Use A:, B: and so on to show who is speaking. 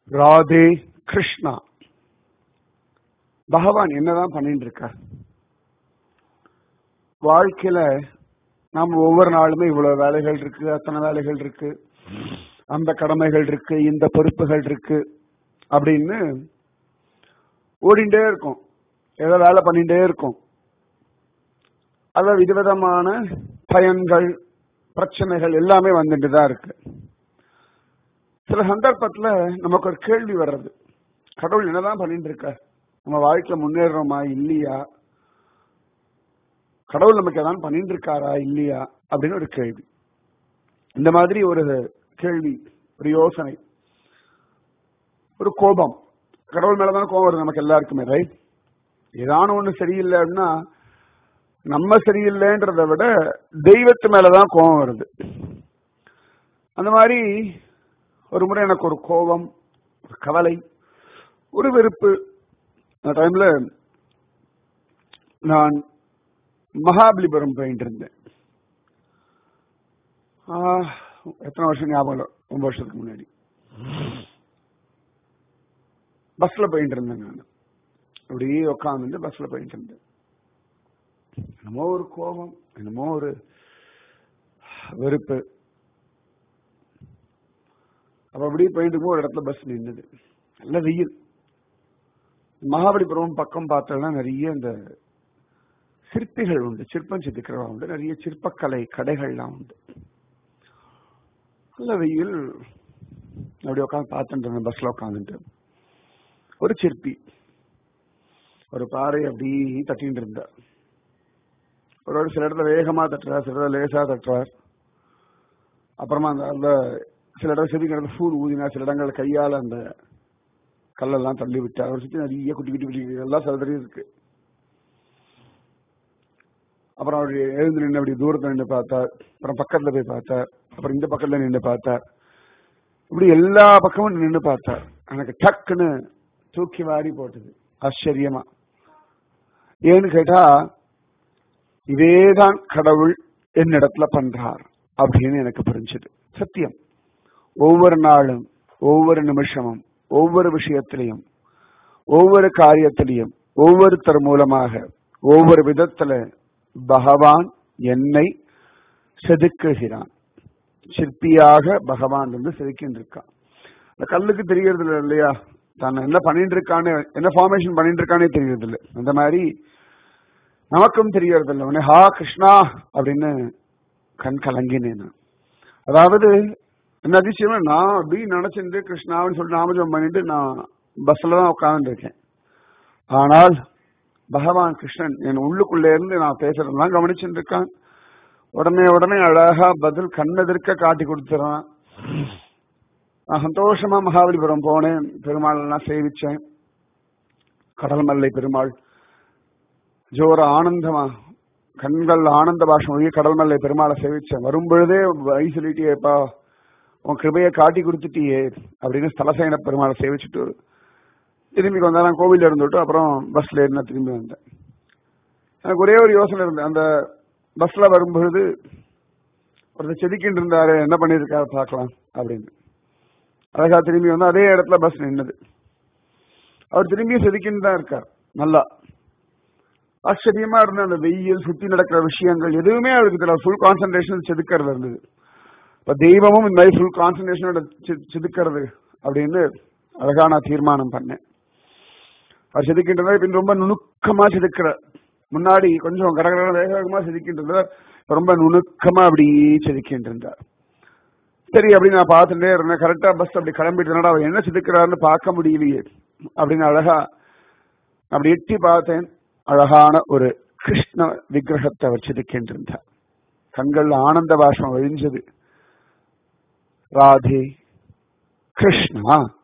A: ராதே கிருஷ்ணா பகவான் என்னதான் பண்ணிட்டு இருக்கார் வாழ்க்கையில நாம் ஒவ்வொரு நாளுமே இவ்வளவு வேலைகள் இருக்கு அத்தனை வேலைகள் இருக்கு அந்த கடமைகள் இருக்கு இந்த பொறுப்புகள் இருக்கு அப்படின்னு ஓடிண்டே இருக்கும் ஏதோ வேலை பண்ணிட்டே இருக்கும் அத விதவிதமான பயன்கள் பிரச்சனைகள் எல்லாமே வந்துட்டு தான் இருக்கு சில சந்தர்ப்பத்துல நமக்கு ஒரு கேள்வி வர்றது கடவுள் என்னதான் பண்ணிட்டு இருக்க நம்ம வாழ்க்கையில முன்னேறோமா இல்லையா கடவுள் நமக்கு ஏதாவது பண்ணிட்டு இருக்காரா இல்லையா அப்படின்னு ஒரு கேள்வி இந்த மாதிரி ஒரு கேள்வி ஒரு யோசனை ஒரு கோபம் கடவுள் மேலதான் கோபம் வருது நமக்கு எல்லாருக்குமே ரைட் ஏதான ஒண்ணு சரியில்லை அப்படின்னா நம்ம சரியில்லைன்றத விட தெய்வத்து மேலதான் கோபம் வருது அந்த மாதிரி ஒரு முறை எனக்கு ஒரு கோபம் ஒரு கவலை ஒரு வெறுப்பு அந்த டைம்ல நான் மகாபலிபுரம் போயிட்டு இருந்தேன் ஆஹ், எத்தனை வருஷம் ஞாபகம் இல்லை ரொம்ப வருஷத்துக்கு முன்னாடி பஸ்ல போயிட்டு இருந்தேன் நான் அப்படியே உட்காந்துட்டு பஸ்ல போயிட்டு இருந்தேன் என்னமோ ஒரு கோபம் என்னமோ ஒரு வெறுப்பு அப்ப அப்படியே போயிட்டு இருக்கும்போது ஒரு இடத்துல பஸ் நின்னுது நல்ல வெயில் மகாபலிபுரம் பக்கம் பார்த்தோம்னா நிறைய இந்த சிற்பிகள் உண்டு சிற்பம் சித்திக்கிறவா உண்டு நிறைய சிற்பக்கலை கடைகள்லாம் உண்டு நல்ல வெயில் அப்படி உட்காந்து பார்த்துட்டு இருந்தேன் பஸ்ல உட்காந்துட்டு ஒரு சிற்பி ஒரு பாறை அப்படி தட்டிட்டு இருந்தார் ஒரு ஒரு சில இடத்துல வேகமா தட்டுறார் சில இடத்துல லேசா தட்டுறார் அப்புறமா அந்த அந்த சில இடம் செதுக்கிற இடத்துல ஃபூல் ஊதினா சில இடங்கள் கையால அந்த கல்லெல்லாம் தள்ளி விட்டார் அவர் சுற்றி நிறைய குட்டி குட்டி குட்டி எல்லாம் சில இருக்கு அப்புறம் அவர் எழுந்து நின்று அப்படி தூரத்துல நின்று பார்த்தார் அப்புறம் பக்கத்துல போய் பார்த்தார் அப்புறம் இந்த பக்கத்துல நின்று பார்த்தார் இப்படி எல்லா பக்கமும் நின்று பார்த்தார் எனக்கு டக்குன்னு தூக்கி வாரி போட்டது ஆச்சரியமா ஏன்னு கேட்டா இதேதான் கடவுள் என்னிடத்துல பண்றார் அப்படின்னு எனக்கு புரிஞ்சது சத்தியம் ஒவ்வொரு நாளும் ஒவ்வொரு நிமிஷமும் ஒவ்வொரு விஷயத்திலையும் ஒவ்வொரு காரியத்திலையும் ஒவ்வொருத்தர் மூலமாக ஒவ்வொரு விதத்துல பகவான் என்னை செதுக்குகிறான் சிற்பியாக பகவான் வந்து செதுக்கின்றிருக்கான் இந்த கல்லுக்கு தெரியறது இல்லை இல்லையா தான் என்ன பண்ணிட்டு இருக்கான்னு என்ன ஃபார்மேஷன் பண்ணிட்டு இருக்கானே தெரியறது இல்லை அந்த மாதிரி நமக்கும் தெரியறது இல்லை உடனே ஹா கிருஷ்ணா அப்படின்னு கண் கலங்கினேன் நான். அதாவது என்ன அதிசயமா நான் அப்படி நினைச்சிட்டு கிருஷ்ணான்னு சொல்லி நாமஜபம் பண்ணிட்டு நான் பஸ்ல தான் உட்கார்ந்து இருக்கேன் ஆனால் பகவான் கிருஷ்ணன் என் உள்ளுக்குள்ளே இருந்து நான் பேசுறதெல்லாம் கவனிச்சுட்டு இருக்கான் உடனே உடனே அழகா பதில் கண்ணெதிர்க்க காட்டி கொடுத்துறான் நான் சந்தோஷமா மகாபலிபுரம் போனேன் பெருமாள் எல்லாம் சேவிச்சேன் கடல் மல்லை பெருமாள் ஜோர ஆனந்தமா கண்கள் ஆனந்த பாஷம் ஒழிய கடல் மல்லை பெருமாளை சேவிச்சேன் வரும் பொழுதே வழி சொல்லிட்டியேப்பா உன் கிருபையை காட்டி கொடுத்துட்டியே அப்படின்னு ஸ்தலசேன பெருமாளை சேவிச்சுட்டு திரும்பி வந்தா நான் கோவில்ல இருந்துட்டு அப்புறம் பஸ்ல ஏறினா திரும்பி வந்தேன் எனக்கு ஒரே ஒரு யோசனை இருந்தது அந்த பஸ்ல வரும்பொழுது ஒருத்தர் செதுக்கிட்டு இருந்தாரு என்ன பண்ணிருக்காரு பார்க்கலாம் அப்படின்னு அழகா திரும்பி வந்து அதே இடத்துல பஸ் நின்னுது அவர் திரும்பியும் செதுக்கின்னு தான் இருக்கார் நல்லா ஆச்சரியமா இருந்த அந்த வெயில் சுத்தி நடக்கிற விஷயங்கள் எதுவுமே அவருக்கு தெரியல ஃபுல் கான்சென்ட்ரேஷன் செதுக்கிறது இருந்தது இப்ப தெய்வமும் இந்த மாதிரி ஃபுல் கான்சென்ட்ரேஷனோட செதுக்கிறது அப்படின்னு அழகா நான் தீர்மானம் பண்ணேன் அவர் செதுக்கின்றதா இப்ப ரொம்ப நுணுக்கமா செதுக்கிற முன்னாடி கொஞ்சம் கடகட வேக வேகமா செதுக்கின்றத ரொம்ப நுணுக்கமா அப்படி செதுக்கிட்டு இருந்தார் சரி அப்படி நான் பார்த்துட்டே இருந்தேன் கரெக்டா பஸ் அப்படி கிளம்பிட்டு இருந்தா அவர் என்ன செதுக்கிறாருன்னு பார்க்க முடியலையே அப்படின்னு அழகா அப்படி எட்டி பார்த்தேன் அழகான ஒரு கிருஷ்ண விக்கிரகத்தை அவர் செதுக்கிட்டு இருந்தார் கண்கள்ல ஆனந்த பாஷம் வழிஞ்சது ராதே கிருஷ்ணா